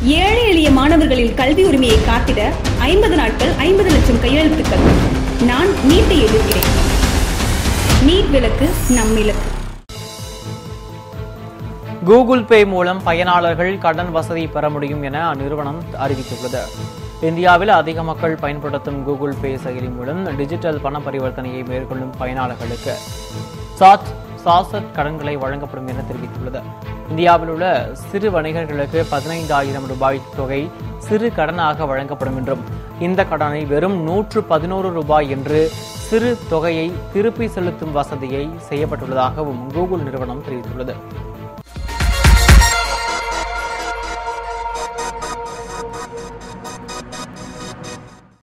ஏழை எளிய மாணவர்களின் கல்வி உரிமையை காத்திட ஐம்பது நாட்கள் ஐம்பது லட்சம் கையெழுத்துக்கள் நான் நீட்டை எதிர்க்கிறேன் நீட் விலக்கு நம் இலக்கு கூகுள் பே மூலம் பயனாளர்கள் கடன் வசதி பெற முடியும் என அந்நிறுவனம் அறிவித்துள்ளது இந்தியாவில் அதிக மக்கள் பயன்படுத்தும் கூகுள் பே செயலி மூலம் டிஜிட்டல் பண பரிவர்த்தனையை மேற்கொள்ளும் பயனாளர்களுக்கு சாட் சாசட் கடன்களை வழங்கப்படும் என தெரிவித்துள்ளது இந்தியாவில் உள்ள சிறு வணிகர்களுக்கு பதினைந்தாயிரம் ரூபாய் தொகை சிறு கடனாக வழங்கப்படும் என்றும் இந்த கடனை வெறும் நூற்று பதினோரு ரூபாய் என்று சிறு தொகையை திருப்பி செலுத்தும் வசதியை செய்யப்பட்டுள்ளதாகவும் கூகுள் நிறுவனம் தெரிவித்துள்ளது